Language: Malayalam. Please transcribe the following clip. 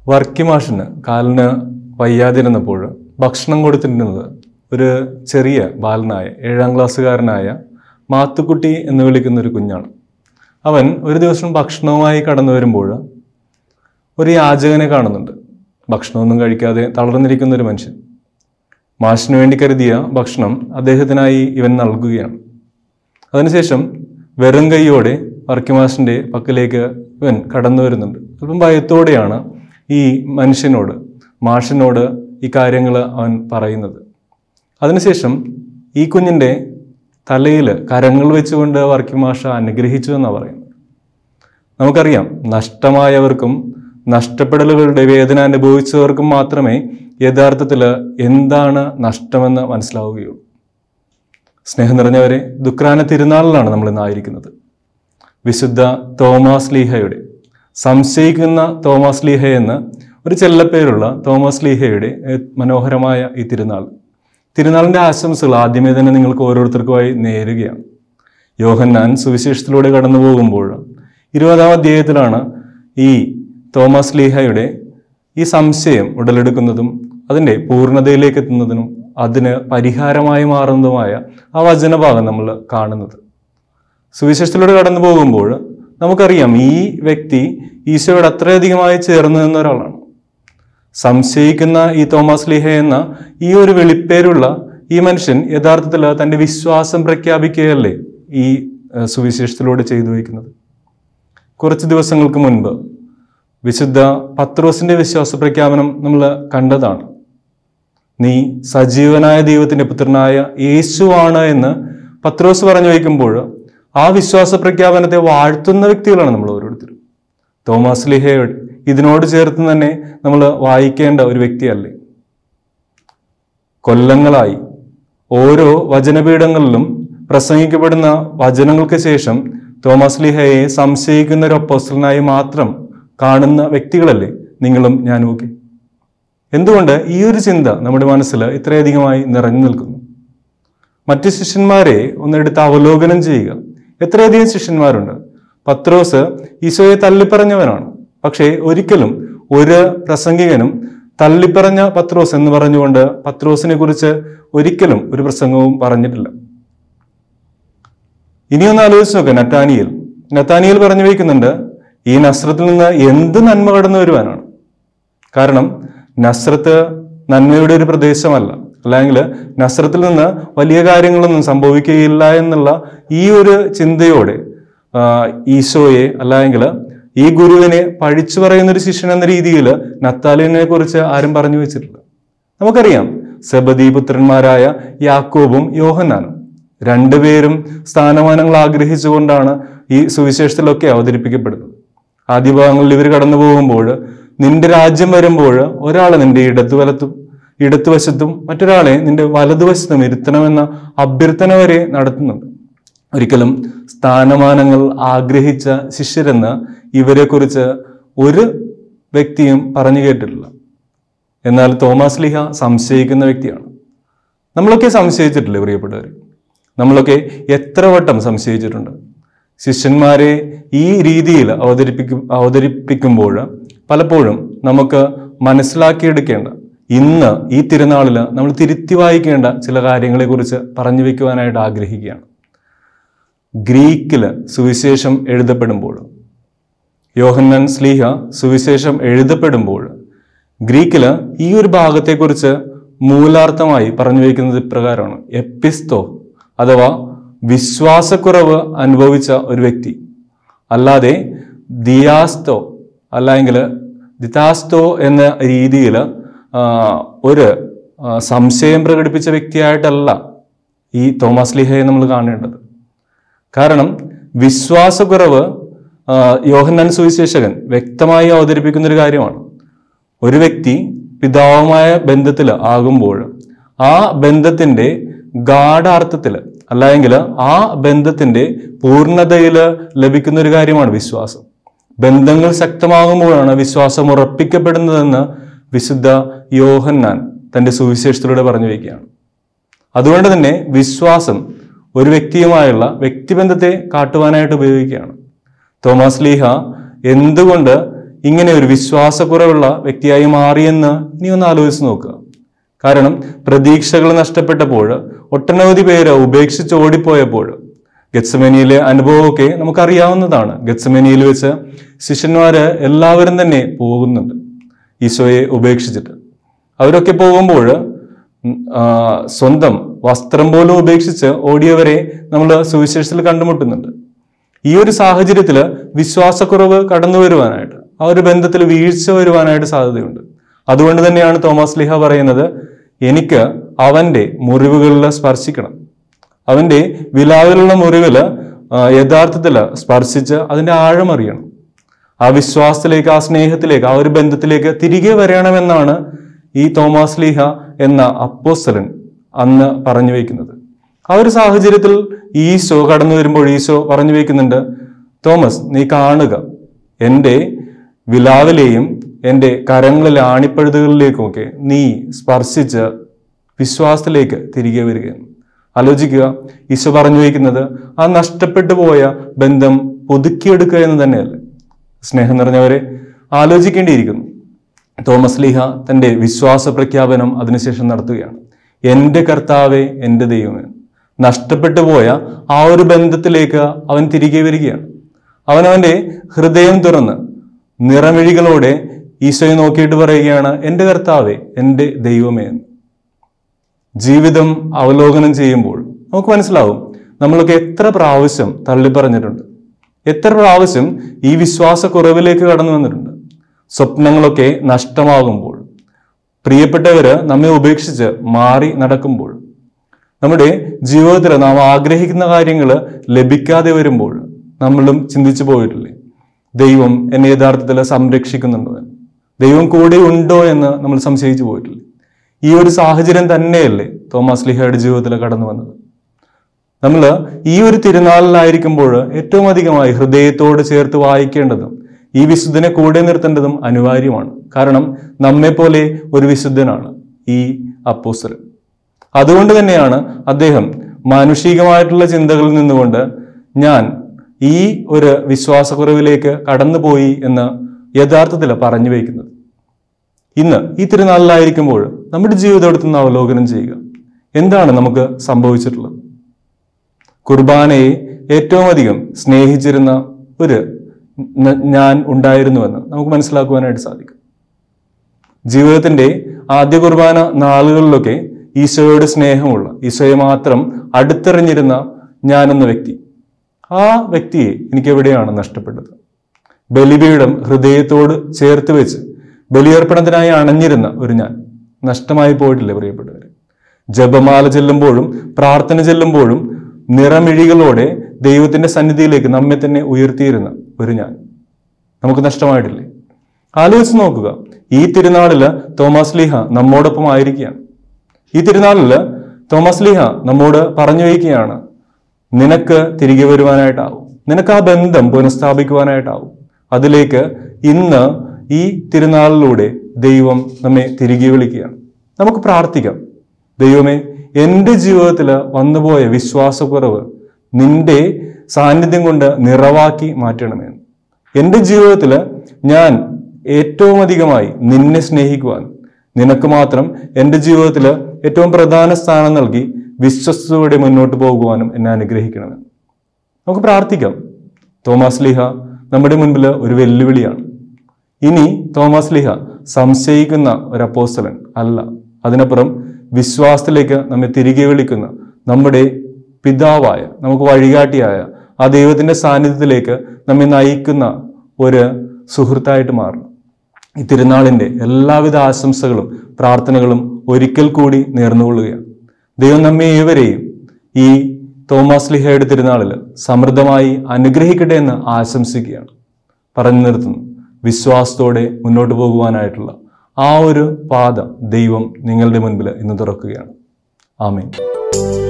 വർക്കി മാഷിന് കാലിന് വയ്യാതിരുന്നപ്പോൾ ഭക്ഷണം കൊടുത്തിരുന്നത് ഒരു ചെറിയ ബാലനായ ഏഴാം ക്ലാസ്സുകാരനായ മാത്തുക്കുട്ടി എന്ന് വിളിക്കുന്ന ഒരു കുഞ്ഞാണ് അവൻ ഒരു ദിവസം ഭക്ഷണവുമായി കടന്നു വരുമ്പോൾ ഒരു യാചകനെ കാണുന്നുണ്ട് ഭക്ഷണമൊന്നും കഴിക്കാതെ തളർന്നിരിക്കുന്ന ഒരു മനുഷ്യൻ മാഷിന് വേണ്ടി കരുതിയ ഭക്ഷണം അദ്ദേഹത്തിനായി ഇവൻ നൽകുകയാണ് അതിനുശേഷം വെറും കൈയോടെ വർക്കി മാഷിൻ്റെ പക്കലേക്ക് ഇവൻ കടന്നു വരുന്നുണ്ട് അല്പം ഭയത്തോടെയാണ് ഈ മനുഷ്യനോട് മാഷിനോട് ഈ കാര്യങ്ങൾ അവൻ പറയുന്നത് അതിനുശേഷം ഈ കുഞ്ഞിൻ്റെ തലയിൽ കരങ്ങൾ വെച്ചുകൊണ്ട് വർക്കി മാഷ അനുഗ്രഹിച്ചു എന്നാണ് പറയുന്നത് നമുക്കറിയാം നഷ്ടമായവർക്കും നഷ്ടപ്പെടലുകളുടെ വേദന അനുഭവിച്ചവർക്കും മാത്രമേ യഥാർത്ഥത്തിൽ എന്താണ് നഷ്ടമെന്ന് മനസ്സിലാവുകയുള്ളൂ സ്നേഹം നിറഞ്ഞവരെ ദുഃഖാന തിരുനാളിലാണ് നമ്മൾ ഇന്നായിരിക്കുന്നത് വിശുദ്ധ തോമാസ് ലീഹയുടെ സംശയിക്കുന്ന തോമാസ് ലീഹ എന്ന് ഒരു ചെല്ലപ്പേരുള്ള തോമസ് ലീഹയുടെ ഏഹ്, മനോഹരമായ ഈ തിരുനാൾ തിരുനാളിൻ്റെ ആശംസകൾ ആദ്യമേ തന്നെ നിങ്ങൾക്ക് ഓരോരുത്തർക്കുമായി നേരുകയാണ് യോഹന്നാൻ സുവിശേഷത്തിലൂടെ കടന്നു പോകുമ്പോൾ ഇരുപതാം അധ്യായത്തിലാണ് ഈ തോമസ് ലീഹയുടെ ഈ സംശയം ഉടലെടുക്കുന്നതും അതിൻ്റെ പൂർണ്ണതയിലേക്ക് എത്തുന്നതിനും അതിന് പരിഹാരമായി മാറുന്നതുമായ ആ വചനഭാഗം നമ്മൾ കാണുന്നത് സുവിശേഷത്തിലൂടെ കടന്നു പോകുമ്പോൾ നമുക്കറിയാം ഈ വ്യക്തി ഈശോയോട് അത്രയധികമായി ചേർന്ന് നിന്ന ഒരാളാണ് സംശയിക്കുന്ന ഈ തോമസ് ലീഹ എന്ന ഈ ഒരു വെളിപ്പേരുള്ള ഈ മനുഷ്യൻ യഥാർത്ഥത്തിൽ തൻ്റെ വിശ്വാസം പ്രഖ്യാപിക്കുകയല്ലേ ഈ ഏഹ്, സുവിശേഷത്തിലൂടെ ചെയ്തു വയ്ക്കുന്നത് കുറച്ച് ദിവസങ്ങൾക്ക് മുൻപ് വിശുദ്ധ പത്രോസിന്റെ വിശ്വാസ പ്രഖ്യാപനം നമ്മൾ കണ്ടതാണ് നീ സജീവനായ ദൈവത്തിന്റെ പുത്രനായ യേശുവാണ് എന്ന് പത്രോസ് പറഞ്ഞു വയ്ക്കുമ്പോൾ ആ വിശ്വാസ പ്രഖ്യാപനത്തെ വാഴ്ത്തുന്ന വ്യക്തികളാണ് നമ്മൾ ഓരോരുത്തരും തോമസ് ലിഹയോട് ഇതിനോട് ചേർത്ത് തന്നെ നമ്മൾ വായിക്കേണ്ട ഒരു വ്യക്തിയല്ലേ കൊല്ലങ്ങളായി ഓരോ വചനപീഠങ്ങളിലും പ്രസംഗിക്കപ്പെടുന്ന വചനങ്ങൾക്ക് ശേഷം തോമസ് ലിഹയെ സംശയിക്കുന്ന ഒരു അപ്പോസ്റ്റലിനായി മാത്രം കാണുന്ന വ്യക്തികളല്ലേ നിങ്ങളും ഞാനും ഒക്കെ എന്തുകൊണ്ട് ഈ ഒരു ചിന്ത നമ്മുടെ മനസ്സിൽ ഇത്രയധികമായി നിറഞ്ഞു നിൽക്കുന്നു മറ്റു ശിഷ്യന്മാരെ ഒന്നെടുത്ത് അവലോകനം ചെയ്യുക എത്രയധികം ശിഷ്യന്മാരുണ്ട് പത്രോസ് ഈശോയെ തള്ളിപ്പറഞ്ഞവനാണ് പക്ഷേ ഒരിക്കലും ഒരു പ്രസംഗികനും തള്ളിപ്പറഞ്ഞ പത്രോസ് എന്ന് പറഞ്ഞുകൊണ്ട് പത്രോസിനെ കുറിച്ച് ഒരിക്കലും ഒരു പ്രസംഗവും പറഞ്ഞിട്ടില്ല ഇനിയൊന്ന് ആലോചിച്ച് നോക്കുക നത്താനിയൽ നത്താനിയൽ പറഞ്ഞു വയ്ക്കുന്നുണ്ട് ഈ നസ്രത്തിൽ നിന്ന് എന്ത് നന്മ കടന്നു വരുവാനാണ് കാരണം നസ്രത്ത് നന്മയുടെ ഒരു പ്രദേശമല്ല അല്ലെങ്കിൽ നസ്രത്തിൽ നിന്ന് വലിയ കാര്യങ്ങളൊന്നും സംഭവിക്കുകയില്ല എന്നുള്ള ഈ ഒരു ചിന്തയോടെ ആ, ഈശോയെ അല്ലെങ്കിൽ ഈ ഗുരുവിനെ പഴിച്ചു പറയുന്ന ഒരു ശിഷ്യൻ എന്ന രീതിയിൽ നത്താലിനെ കുറിച്ച് ആരും പറഞ്ഞു വെച്ചിട്ടില്ല നമുക്കറിയാം സെബദി പുത്രന്മാരായ യാക്കോബും യോഹന്നാനും രണ്ടുപേരും സ്ഥാനമാനങ്ങൾ ആഗ്രഹിച്ചുകൊണ്ടാണ് ഈ സുവിശേഷത്തിലൊക്കെ അവതരിപ്പിക്കപ്പെടുന്നത് ആദ്യ ഭാഗങ്ങളിൽ ഇവർ കടന്നു പോകുമ്പോൾ നിന്റെ രാജ്യം വരുമ്പോൾ ഒരാളെ നിന്റെ ഇടതുവലത്തും ഇടത്തുവശത്തും മറ്റൊരാളെ നിന്റെ വലതുവശത്തും ഇരുത്തണമെന്ന അഭ്യർത്ഥന വരെ നടത്തുന്നുണ്ട് ഒരിക്കലും സ്ഥാനമാനങ്ങൾ ആഗ്രഹിച്ച ശിഷ്യരെന്ന് ഇവരെക്കുറിച്ച് ഒരു വ്യക്തിയും പറഞ്ഞു കേട്ടിട്ടില്ല എന്നാൽ തോമസ് ലിഹ സംശയിക്കുന്ന വ്യക്തിയാണ് നമ്മളൊക്കെ സംശയിച്ചിട്ടില്ലേ പ്രിയപ്പെട്ടവർ നമ്മളൊക്കെ എത്ര വട്ടം സംശയിച്ചിട്ടുണ്ട് ശിഷ്യന്മാരെ ഈ രീതിയിൽ അവതരിപ്പിക്കും അവതരിപ്പിക്കുമ്പോൾ പലപ്പോഴും നമുക്ക് മനസ്സിലാക്കിയെടുക്കേണ്ട ഇന്ന് ഈ തിരുനാളിൽ നമ്മൾ തിരുത്തി വായിക്കേണ്ട ചില കാര്യങ്ങളെക്കുറിച്ച് പറഞ്ഞു വെക്കുവാനായിട്ട് ആഗ്രഹിക്കുകയാണ് ഗ്രീക്കില് സുവിശേഷം എഴുതപ്പെടുമ്പോൾ യോഹന്നൻ സ്ലീഹ സുവിശേഷം എഴുതപ്പെടുമ്പോൾ ഗ്രീക്കില് ഈ ഒരു ഭാഗത്തെക്കുറിച്ച് മൂലാർത്ഥമായി പറഞ്ഞു വയ്ക്കുന്നത് ഇപ്രകാരമാണ് എപ്പിസ്തോ അഥവാ വിശ്വാസക്കുറവ് അനുഭവിച്ച ഒരു വ്യക്തി അല്ലാതെ ദിയാസ്തോ അല്ലെങ്കിൽ ദിതാസ്തോ എന്ന രീതിയിൽ ഒരു ആ, സംശയം പ്രകടിപ്പിച്ച വ്യക്തിയായിട്ടല്ല ഈ തോമസ് ലിഹയെ നമ്മൾ കാണേണ്ടത് കാരണം വിശ്വാസക്കുറവ് ആ, യോഹന്നാൻ സുവിശേഷകൻ വ്യക്തമായി അവതരിപ്പിക്കുന്ന ഒരു കാര്യമാണ് ഒരു വ്യക്തി പിതാവുമായ ബന്ധത്തിൽ ആകുമ്പോൾ ആ ബന്ധത്തിന്റെ ഗാഠാർത്ഥത്തിൽ അല്ലെങ്കിൽ ആ ബന്ധത്തിന്റെ പൂർണ്ണതയിൽ ലഭിക്കുന്ന ഒരു കാര്യമാണ് വിശ്വാസം ബന്ധങ്ങൾ ശക്തമാകുമ്പോഴാണ് വിശ്വാസം ഉറപ്പിക്കപ്പെടുന്നതെന്ന് വിശുദ്ധ യോഹന്നാൻ തന്റെ സുവിശേഷത്തിലൂടെ പറഞ്ഞു വയ്ക്കുകയാണ് അതുകൊണ്ട് തന്നെ വിശ്വാസം ഒരു വ്യക്തിയുമായുള്ള വ്യക്തിബന്ധത്തെ കാട്ടുവാനായിട്ട് ഉപയോഗിക്കുകയാണ് തോമസ് ലീഹ എന്തുകൊണ്ട് ഇങ്ങനെ ഒരു വിശ്വാസക്കുറവുള്ള വ്യക്തിയായി മാറിയെന്ന് ഇനി ഒന്ന് ആലോചിച്ച് നോക്കുക കാരണം പ്രതീക്ഷകൾ നഷ്ടപ്പെട്ടപ്പോൾ ഒട്ടനവധി പേര് ഉപേക്ഷിച്ച് ഓടിപ്പോയപ്പോൾ ഗത്സമേനിയിലെ അനുഭവമൊക്കെ നമുക്കറിയാവുന്നതാണ് ഗത്സമേനിയിൽ വെച്ച് ശിഷ്യന്മാര് എല്ലാവരും തന്നെ പോകുന്നുണ്ട് ഈശോയെ ഉപേക്ഷിച്ചിട്ട് അവരൊക്കെ പോകുമ്പോൾ ഉം, ആ, സ്വന്തം വസ്ത്രം പോലും ഉപേക്ഷിച്ച് ഓടിയവരെ നമ്മൾ സുവിശേഷത്തിൽ കണ്ടുമുട്ടുന്നുണ്ട് ഈ ഒരു സാഹചര്യത്തിൽ വിശ്വാസക്കുറവ് കടന്നു വരുവാനായിട്ട് ആ ഒരു ബന്ധത്തിൽ വീഴ്ച വരുവാനായിട്ട് സാധ്യതയുണ്ട് അതുകൊണ്ട് തന്നെയാണ് തോമസ് ലിഹ പറയുന്നത് എനിക്ക് അവന്റെ മുറിവുകളിൽ സ്പർശിക്കണം അവന്റെ വിലാവിലുള്ള മുറിവില് ആ, യഥാർത്ഥത്തില് സ്പർശിച്ച് അതിന്റെ ആഴം അറിയണം ആ വിശ്വാസത്തിലേക്ക് ആ സ്നേഹത്തിലേക്ക് ആ ഒരു ബന്ധത്തിലേക്ക് തിരികെ വരണമെന്നാണ് ഈ തോമസ് ലീഹ എന്ന അപ്പോസ്തലൻ അന്ന് പറഞ്ഞു വയ്ക്കുന്നത് ആ ഒരു സാഹചര്യത്തിൽ ഈശോ കടന്നു വരുമ്പോൾ ഈശോ പറഞ്ഞു വയ്ക്കുന്നുണ്ട് തോമസ് നീ കാണുക എൻ്റെ വിലാവിലെയും എൻ്റെ കരങ്ങളിലെ ആണിപ്പഴുതുകളിലേക്കുമൊക്കെ നീ സ്പർശിച്ച് വിശ്വാസത്തിലേക്ക് തിരികെ വരികയാണ് ആലോചിക്കുക ഈശോ പറഞ്ഞു വയ്ക്കുന്നത് ആ നഷ്ടപ്പെട്ടു പോയ ബന്ധം പുതുക്കിയെടുക്കുക എന്ന് തന്നെയല്ലേ സ്നേഹം നിറഞ്ഞവരെ ആലോചിക്കേണ്ടിയിരിക്കുന്നു തോമസ് ലീഹ തന്റെ വിശ്വാസ പ്രഖ്യാപനം അതിനുശേഷം നടത്തുകയാണ് എൻ്റെ കർത്താവെ എൻ്റെ ദൈവമേ നഷ്ടപ്പെട്ടു പോയ ആ ഒരു ബന്ധത്തിലേക്ക് അവൻ തിരികെ വരികയാണ് അവൻ അവന്റെ ഹൃദയം തുറന്ന് നിറമിഴികളോടെ ഈശോയെ നോക്കിയിട്ട് പറയുകയാണ് എൻ്റെ കർത്താവെ എൻ്റെ ദൈവമേ എന്ന് ജീവിതം അവലോകനം ചെയ്യുമ്പോൾ നമുക്ക് മനസ്സിലാവും നമ്മളൊക്കെ എത്ര പ്രാവശ്യം തള്ളി പറഞ്ഞിട്ടുണ്ട് എത്ര പ്രാവശ്യം ഈ വിശ്വാസക്കുറവിലേക്ക് കടന്നു വന്നിട്ടുണ്ട് സ്വപ്നങ്ങളൊക്കെ നഷ്ടമാകുമ്പോൾ പ്രിയപ്പെട്ടവര് നമ്മെ ഉപേക്ഷിച്ച് മാറി നടക്കുമ്പോൾ നമ്മുടെ ജീവിതത്തിൽ നാം ആഗ്രഹിക്കുന്ന കാര്യങ്ങൾ ലഭിക്കാതെ വരുമ്പോൾ നമ്മളും ചിന്തിച്ചു പോയിട്ടില്ലേ ദൈവം എന്നെ യഥാർത്ഥത്തിൽ സംരക്ഷിക്കുന്നുണ്ടോ എന്ന് ദൈവം കൂടെ ഉണ്ടോ എന്ന് നമ്മൾ സംശയിച്ചു പോയിട്ടില്ലേ ഈ ഒരു സാഹചര്യം തന്നെയല്ലേ തോമസ് ലിഹയുടെ ജീവിതത്തിൽ കടന്നു വന്നത് നമ്മൾ ഈ ഒരു തിരുനാളിലായിരിക്കുമ്പോൾ ഏറ്റവും അധികമായി ഹൃദയത്തോട് ചേർത്ത് വായിക്കേണ്ടതും ഈ വിശുദ്ധനെ കൂടെ നിർത്തേണ്ടതും അനിവാര്യമാണ് കാരണം നമ്മെപ്പോലെ ഒരു വിശുദ്ധനാണ് ഈ അപ്പോസ്തലൻ അതുകൊണ്ട് തന്നെയാണ് അദ്ദേഹം മാനുഷികമായിട്ടുള്ള ചിന്തകളിൽ നിന്നുകൊണ്ട് ഞാൻ ഈ ഒരു വിശ്വാസക്കുറവിലേക്ക് കടന്നുപോയി എന്ന് യഥാർത്ഥത്തിൽ പറഞ്ഞു വയ്ക്കുന്നത് ഇന്ന് ഈ തിരുനാളിലായിരിക്കുമ്പോൾ നമ്മുടെ ജീവിതം എടുത്തുനിന്ന് അവലോകനം ചെയ്യുക എന്താണ് നമുക്ക് സംഭവിച്ചിട്ടുള്ളത് കുർബാനയെ ഏറ്റവും അധികം സ്നേഹിച്ചിരുന്ന ഒരു ന- ഞാൻ ഉണ്ടായിരുന്നുവെന്ന് നമുക്ക് മനസ്സിലാക്കുവാനായിട്ട് സാധിക്കും ജീവിതത്തിന്റെ ആദ്യ കുർബാന നാളുകളിലൊക്കെ ഈശോയോട് സ്നേഹമുള്ള ഈശോയെ മാത്രം അടുത്തെറിഞ്ഞിരുന്ന ഞാനെന്ന വ്യക്തി ആ വ്യക്തിയെ എനിക്ക് എവിടെയാണ് നഷ്ടപ്പെട്ടത് ബലിപീഠം ഹൃദയത്തോട് ചേർത്ത് വെച്ച് ബലിയർപ്പണത്തിനായി അണഞ്ഞിരുന്ന ഒരു ഞാൻ നഷ്ടമായി പോയിട്ടില്ല പ്രിയപ്പെട്ടവരെ ജപമാല ചെല്ലുമ്പോഴും പ്രാർത്ഥന ചെല്ലുമ്പോഴും നിറമിഴികളോടെ ദൈവത്തിന്റെ സന്നിധിയിലേക്ക് നമ്മെ തന്നെ ഉയർത്തിയിരുന്ന ഒരു ഞാൻ നമുക്ക് നഷ്ടമായിട്ടില്ലേ ആലോചിച്ച് നോക്കുക ഈ തിരുനാളില് തോമസ് ലീഹ നമ്മോടൊപ്പം ആയിരിക്കുകയാണ് ഈ തിരുനാളില് തോമസ് ലീഹ നമ്മോട് പറഞ്ഞു വയ്ക്കുകയാണ് നിനക്ക് തിരികെ വരുവാനായിട്ടാവും നിനക്ക് ആ ബന്ധം പുനഃസ്ഥാപിക്കുവാനായിട്ടാവും അതിലേക്ക് ഇന്ന് ഈ തിരുനാളിലൂടെ ദൈവം നമ്മെ തിരികെ വിളിക്കുകയാണ് നമുക്ക് പ്രാർത്ഥിക്കാം ദൈവമേ എൻ്റെ ജീവിതത്തിൽ വന്നുപോയ വിശ്വാസക്കുറവ് നിന്റെ സാന്നിധ്യം കൊണ്ട് നിറവാക്കി മാറ്റണമെന്ന് എൻ്റെ ജീവിതത്തിൽ ഞാൻ ഏറ്റവും അധികമായി നിന്നെ സ്നേഹിക്കുവാൻ നിനക്ക് മാത്രം എൻ്റെ ജീവിതത്തിൽ ഏറ്റവും പ്രധാന സ്ഥാനം നൽകി വിശ്വസ്തയോടെ മുന്നോട്ട് പോകുവാനും എന്നെ അനുഗ്രഹിക്കണമെന്ന് നമുക്ക് പ്രാർത്ഥിക്കാം തോമസ് ലീഹ നമ്മുടെ മുൻപിൽ ഒരു വെല്ലുവിളിയാണ് ഇനി തോമസ് ലീഹ സംശയിക്കുന്ന ഒരു അപ്പോസ്തലൻ അല്ല അതിനപ്പുറം വിശ്വാസത്തിലേക്ക് നമ്മെ തിരികെ വിളിക്കുന്ന നമ്മുടെ പിതാവായ നമുക്ക് വഴികാട്ടിയായ ആ ദൈവത്തിന്റെ സാന്നിധ്യത്തിലേക്ക് നമ്മെ നയിക്കുന്ന ഒരു സുഹൃത്തായിട്ട് മാറണം ഈ തിരുനാളിന്റെ എല്ലാവിധ ആശംസകളും പ്രാർത്ഥനകളും ഒരിക്കൽ കൂടി നേർന്നുകൊള്ളുകയാണ് ദൈവം നമ്മെ ഏവരെയും ഈ തോമസ് ലിഹയുടെ തിരുനാളിൽ സമൃദ്ധമായി അനുഗ്രഹിക്കട്ടെ എന്ന് ആശംസിക്കുകയാണ് പറഞ്ഞു നിർത്തുന്നു വിശ്വാസത്തോടെ മുന്നോട്ട് പോകുവാനായിട്ടുള്ള ആ ഒരു പാത ദൈവം നിങ്ങളുടെ മുൻപിൽ ഇന്ന് തുറക്കുകയാണ് ആമേൻ